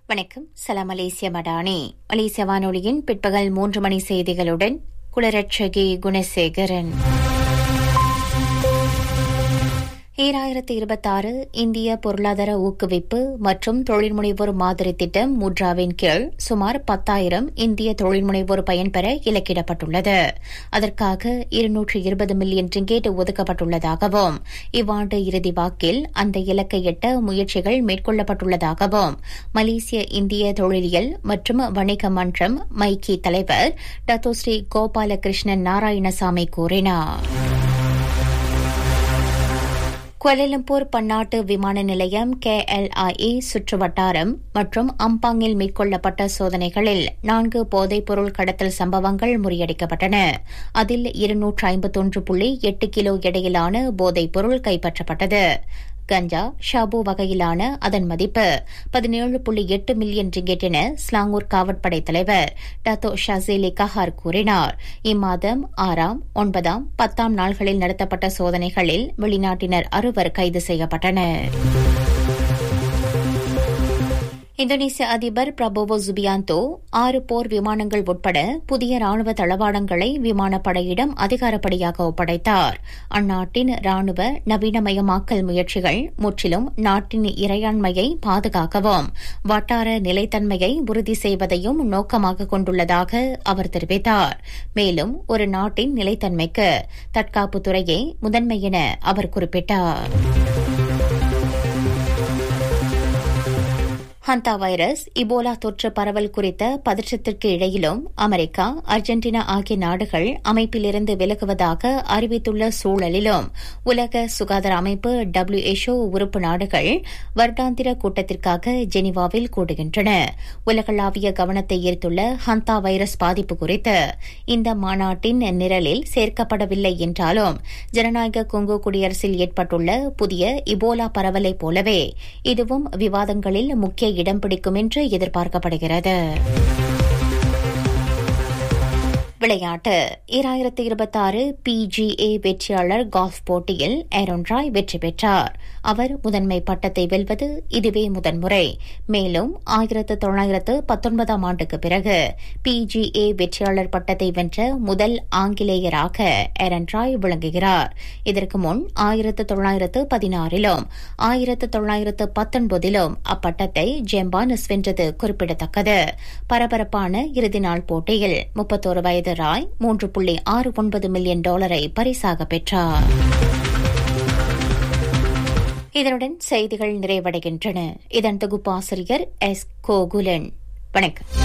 வணக்கம் சலாம் மலேசிய மடானி மலேசிய வானொலியின் பிற்பகல் மூன்று மணி செய்திகளுடன் குளரட்சகி குணசேகரன் ஈராயிரத்தி இருபத்தாறு இந்திய பொருளாதார ஊக்குவிப்பு மற்றும் தொழில்முனைவோர் மாதிரி திட்டம் முட்ராவின் கீழ் சுமார் பத்தாயிரம் இந்திய தொழில்முனைவோர் பயன்பெற இலக்கிடப்பட்டுள்ளது அதற்காக இருநூற்று இருபது மில்லியன் ரிங்கேட் ஒதுக்கப்பட்டுள்ளதாகவும் இவ்வாண்டு இறுதி வாக்கில் அந்த இலக்கை எட்ட முயற்சிகள் மேற்கொள்ளப்பட்டுள்ளதாகவும் மலேசிய இந்திய தொழிலியல் மற்றும் வணிக மன்றம் மைக்கி தலைவர் டத்தோஸ்ரீ கோபாலகிருஷ்ணன் நாராயணசாமி கூறினார் குவாலலம்பூர் பன்னாட்டு விமான நிலையம் கேஎல்ஐஏ சுற்றுவட்டாரம் மற்றும் அம்பாங்கில் மேற்கொள்ளப்பட்ட சோதனைகளில் நான்கு போதைப்பொருள் கடத்தல் சம்பவங்கள் முறியடிக்கப்பட்டன அதில் இருநூற்று ஐம்பத்தொன்று புள்ளி எட்டு கிலோ எடையிலான போதைப்பொருள் கைப்பற்றப்பட்டது கஞ்சா ஷாபு வகையிலான அதன் மதிப்பு பதினேழு புள்ளி எட்டு மில்லியன் ரிங்கெட் என ஸ்லாங்கூர் காவற்படை தலைவர் டத்தோ ஷாசேலி கஹார் கூறினார் இம்மாதம் ஆறாம் ஒன்பதாம் பத்தாம் நாள்களில் நடத்தப்பட்ட சோதனைகளில் வெளிநாட்டினர் அறுவர் கைது செய்யப்பட்டனர் இந்தோனேசிய அதிபர் பிரபோவோ ஜுபியாந்தோ ஆறு போர் விமானங்கள் உட்பட புதிய ராணுவ தளவாடங்களை விமானப்படையிடம் அதிகாரப்படியாக ஒப்படைத்தார் அந்நாட்டின் ராணுவ நவீனமயமாக்கல் முயற்சிகள் முற்றிலும் நாட்டின் இறையாண்மையை பாதுகாக்கவும் வட்டார நிலைத்தன்மையை உறுதி செய்வதையும் நோக்கமாக கொண்டுள்ளதாக அவர் தெரிவித்தார் மேலும் ஒரு நாட்டின் நிலைத்தன்மைக்கு தற்காப்புத்துறையே முதன்மை என அவர் குறிப்பிட்டார் ஹந்தா வைரஸ் இபோலா தொற்று பரவல் குறித்த பதற்றத்திற்கு இடையிலும் அமெரிக்கா அர்ஜென்டினா ஆகிய நாடுகள் அமைப்பிலிருந்து விலகுவதாக அறிவித்துள்ள சூழலிலும் உலக சுகாதார அமைப்பு டபிள்யூஎச்ஓ உறுப்பு நாடுகள் வருடாந்திர கூட்டத்திற்காக ஜெனீவாவில் கூடுகின்றன உலகளாவிய கவனத்தை ஈர்த்துள்ள ஹந்தா வைரஸ் பாதிப்பு குறித்து இந்த மாநாட்டின் நிரலில் சேர்க்கப்படவில்லை என்றாலும் ஜனநாயக கொங்கோ குடியரசில் ஏற்பட்டுள்ள புதிய இபோலா பரவலைப் போலவே இதுவும் விவாதங்களில் முக்கிய இடம் பிடிக்கும் என்று எதிர்பார்க்கப்படுகிறது விளையாட்டு ஈராயிரத்தி இருபத்தாறு பிஜிஏ வெற்றியாளர் கால்ஃப் போட்டியில் ஏரோன் ராய் வெற்றி பெற்றார் அவர் முதன்மை பட்டத்தை வெல்வது இதுவே முதன்முறை மேலும் ஆயிரத்து தொள்ளாயிரத்து பத்தொன்பதாம் ஆண்டுக்கு பிறகு பிஜிஏ வெற்றியாளர் பட்டத்தை வென்ற முதல் ஆங்கிலேயராக ஏரன் ராய் விளங்குகிறார் இதற்கு முன் ஆயிரத்து தொள்ளாயிரத்து பதினாறிலும் ஆயிரத்து தொள்ளாயிரத்து பத்தொன்பதிலும் அப்பட்டத்தை ஜெம்பானஸ் வென்றது குறிப்பிடத்தக்கது பரபரப்பான இறுதி நாள் போட்டியில் முப்பத்தோரு வயது ராய் மூன்று புள்ளி ஆறு ஒன்பது மில்லியன் டாலரை பரிசாக பெற்றார் இதனுடன் செய்திகள் நிறைவடைகின்றன இதன் தொகுப்பாசிரியர் எஸ் கோகுலன் வணக்கம்